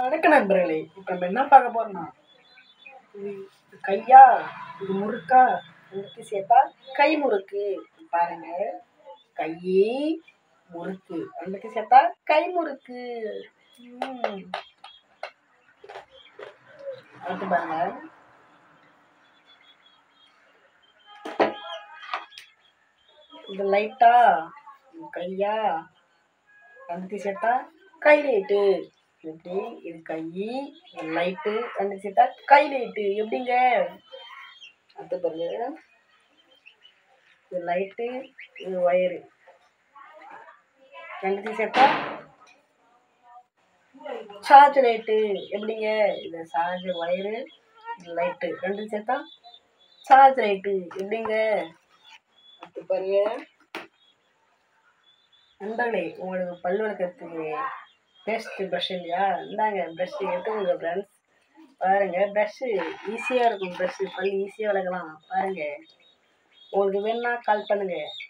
வணக்க நண்பர்களே இப்போ நம்ம என்ன பார்க்க போறோம்னா இது இது கையா இது முறுக்கா முறுக்கு சேர்த்தா கை முறுக்கு பாருங்க கையே முறுக்கு ரெண்டுக்கு சேர்த்தா கை முறுக்கு ம். அடுத்து பாருங்க இது லைட்டா இது கையா ரெண்டுக்கு சேர்த்தா கை லைட்டு எப்படி இது கை இது லைட்டு ரெண்டு சேர்த்தா கை லைட்டு எப்படிங்க அடுத்து பாருங்க இது லைட்டு இது ஒயரு ரெண்டுத்தையும் சேர்த்தா சார்ஜ் லைட்டு எப்படிங்க இது சார்ஜ் ஒயரு இது லைட்டு ரெண்டும் சேர்த்தா சார்ஜ் லைட்டு எப்படிங்க அடுத்து பாருங்க நண்பர்களே உங்களுக்கு பல் விளக்கறதுக்கு பேஸ்ட் ப்ரஷ் இல்லையா இந்தாங்க ப்ரஷ் எடுத்துக்கோங்க ஃப்ரெண்ட்ஸ் பாருங்க ப்ரஷ்ஷு ஈஸியாக இருக்கும் ப்ரஷ்ஷு பல் ஈஸியாக விளக்கலாம் பாருங்க உங்களுக்கு வேணும்னா கால் பண்ணுங்க